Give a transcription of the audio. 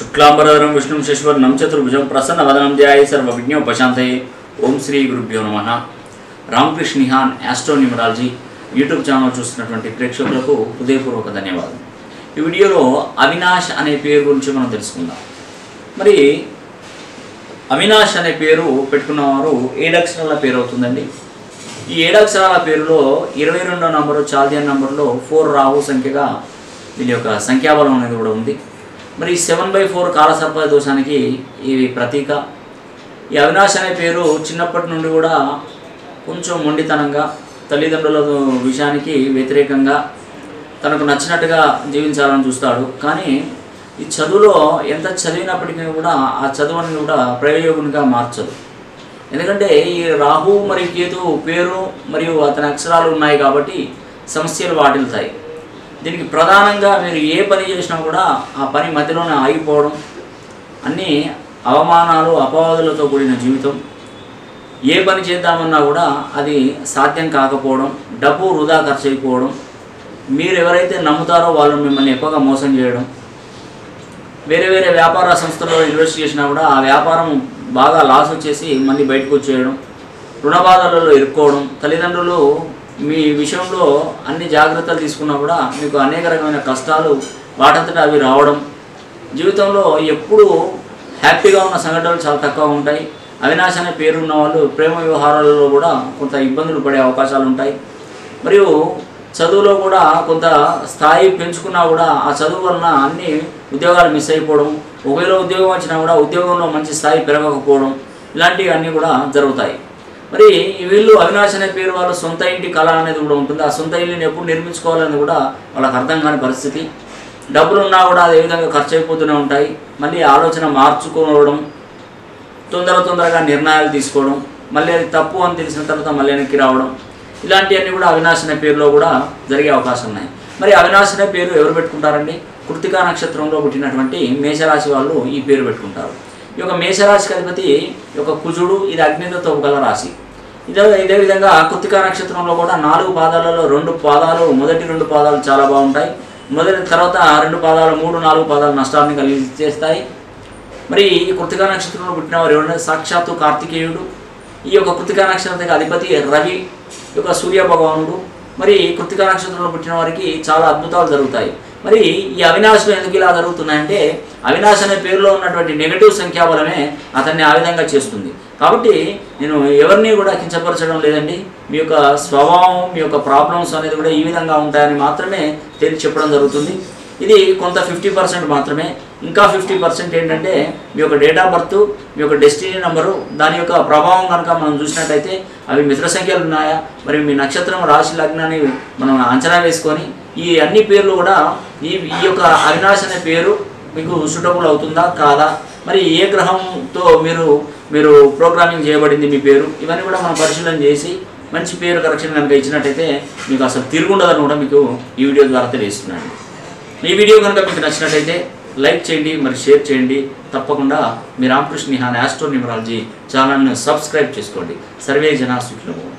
శుక్లాంబరధరం విష్ణుం శశివర్ణం చతుర్భుజం ప్రసన్న వదనం ధ్యాయ సర్వ విజ్ఞోపశాంతయే ఓం శ్రీ గురుభ్యో నమ Ramakrishna Nihan astro numerology YouTube channel చూస్తున్నటువంటి ప్రేక్షకులకు హృదయపూర్వక ధన్యవాదాలు ఈ వీడియోలో అవినాష్ అనే పేరు గురించి మనం తెలుసుకుందాం మరి అవినాష్ అనే పేరు పెట్టుకున్నవారు ఏడక్షరాల పేరు అవుతుందండి ఈ ఏడక్షరాల పేరులో ఇరవై రెండో నంబరు చాల్దియన్ నంబర్లో ఫోర్ రాహు సంఖ్యగా దీని యొక్క సంఖ్యాబలం అనేది కూడా ఉంది మరి సెవెన్ బై ఫోర్ కాలసర్ప దోషానికి ఇది ప్రతీక ఈ అవినాష్ అనే పేరు చిన్నప్పటి నుండి కూడా కొంచెం మొండితనంగా తల్లిదండ్రుల విషయానికి వ్యతిరేకంగా తనకు నచ్చినట్టుగా జీవించాలని చూస్తాడు కానీ ఈ చదువులో ఎంత చదివినప్పటికీ కూడా ఆ చదువుని కూడా ప్రయోజకునిగా మార్చదు ఎందుకంటే ఈ రాహు మరియు కేతు పేరు మరియు అతని అక్షరాలు ఉన్నాయి కాబట్టి సమస్యలు వాటిల్తాయి దీనికి ప్రధానంగా మీరు ఏ పని చేసినా కూడా ఆ పని మధ్యలోనే ఆగిపోవడం అన్నీ అవమానాలు అపవాదులతో కూడిన జీవితం ఏ పని చేద్దామన్నా కూడా అది సాధ్యం కాకపోవడం డబ్బు వృధా ఖర్చు అయిపోవడం మీరు ఎవరైతే నమ్ముతారో వాళ్ళు మిమ్మల్ని ఎక్కువగా మోసం చేయడం వేరే వేరే వ్యాపార సంస్థల్లో ఇన్వెస్ట్ చేసినా కూడా ఆ వ్యాపారం బాగా లాస్ వచ్చేసి మళ్ళీ బయటకు వచ్చేయడం రుణ బాధలలో ఇరుక్కోవడం తల్లిదండ్రులు మీ విషయంలో అన్ని జాగ్రత్తలు తీసుకున్నా కూడా మీకు అనేక రకమైన కష్టాలు వాటంతటా అవి రావడం జీవితంలో ఎప్పుడూ హ్యాపీగా ఉన్న సంఘటనలు చాలా తక్కువ ఉంటాయి అవినాశ్ అనే పేరు ఉన్న వాళ్ళు ప్రేమ వ్యవహారాలలో కూడా కొంత ఇబ్బందులు పడే అవకాశాలు ఉంటాయి మరియు చదువులో కూడా కొంత స్థాయి పెంచుకున్నా కూడా ఆ చదువు వలన అన్ని ఉద్యోగాలు మిస్ అయిపోవడం ఒకవేళ ఉద్యోగం వచ్చినా కూడా ఉద్యోగంలో మంచి స్థాయి పెరగకపోవడం ఇలాంటివి అన్నీ కూడా జరుగుతాయి మరి ఈ వీళ్ళు అవినాష్ అనే పేరు వాళ్ళ సొంత ఇంటి కళ అనేది కూడా ఉంటుంది ఆ సొంత ఇల్లుని ఎప్పుడు నిర్మించుకోవాలని కూడా వాళ్ళకి అర్థం కాని పరిస్థితి డబ్బులు ఉన్నా కూడా అదే విధంగా ఖర్చు అయిపోతూనే ఉంటాయి మళ్ళీ ఆలోచన మార్చుకోవడం తొందర తొందరగా నిర్ణయాలు తీసుకోవడం మళ్ళీ అది తప్పు అని తెలిసిన తర్వాత మళ్ళీ వెనక్కి రావడం ఇలాంటివన్నీ కూడా అవినాశ్ అనే పేరులో కూడా జరిగే అవకాశం ఉన్నాయి మరి అవినాశ్ అనే పేరు ఎవరు పెట్టుకుంటారండి కృతికా నక్షత్రంలో పుట్టినటువంటి మేషరాశి వాళ్ళు ఈ పేరు పెట్టుకుంటారు ఈ యొక్క మేషరాశికి అధిపతి ఈ యొక్క కుజుడు ఇది అగ్నితో గల రాశి ఇదే ఇదే విధంగా కృతికా నక్షత్రంలో కూడా నాలుగు పాదాలలో రెండు పాదాలు మొదటి రెండు పాదాలు చాలా బాగుంటాయి మొదటి తర్వాత రెండు పాదాలు మూడు నాలుగు పాదాలు నష్టాన్ని కలిగి చేస్తాయి మరి ఈ కృతికా నక్షత్రంలో పుట్టిన వారు ఎవరంటే సాక్షాత్తు కార్తికేయుడు ఈ యొక్క కృతికా నక్షత్రానికి అధిపతి రవి ఈ యొక్క సూర్య భగవానుడు మరి కృతికా నక్షత్రంలో పుట్టిన వారికి చాలా అద్భుతాలు జరుగుతాయి మరి ఈ అవినాశం ఎందుకు ఇలా జరుగుతున్నాయంటే అవినాశ్ అనే పేరులో ఉన్నటువంటి నెగటివ్ సంఖ్యాబలమే అతన్ని ఆ విధంగా చేస్తుంది కాబట్టి నేను ఎవరిని కూడా కించపరచడం లేదండి మీ యొక్క స్వభావం మీ యొక్క ప్రాబ్లమ్స్ అనేది కూడా ఈ విధంగా ఉంటాయని మాత్రమే తేల్చి చెప్పడం జరుగుతుంది ఇది కొంత ఫిఫ్టీ పర్సెంట్ మాత్రమే ఇంకా ఫిఫ్టీ పర్సెంట్ ఏంటంటే మీ యొక్క డేట్ ఆఫ్ బర్త్ మీ యొక్క డెస్టినీ నెంబరు దాని యొక్క ప్రభావం కనుక మనం చూసినట్టయితే అవి మిత్ర సంఖ్యలు ఉన్నాయా మరి మీ నక్షత్రం రాశి లగ్నాన్ని మనం అంచనా వేసుకొని ఈ అన్ని పేర్లు కూడా ఈ ఈ యొక్క అవినాశ్ అనే పేరు మీకు సూటబుల్ అవుతుందా కాదా మరి ఏ గ్రహంతో మీరు మీరు ప్రోగ్రామింగ్ చేయబడింది మీ పేరు ఇవన్నీ కూడా మనం పరిశీలన చేసి మంచి పేరు కరెక్షన్ కనుక ఇచ్చినట్టయితే మీకు అసలు తిరుగుండదని కూడా మీకు ఈ వీడియో ద్వారా తెలియజేస్తున్నాను ఈ వీడియో కనుక మీకు నచ్చినట్లయితే లైక్ చేయండి మరి షేర్ చేయండి తప్పకుండా మీ రామకృష్ణ నిహాన్ యాస్ట్రో న్యూమరాలజీ ఛానల్ను సబ్స్క్రైబ్ చేసుకోండి సర్వే జనా సుఖినో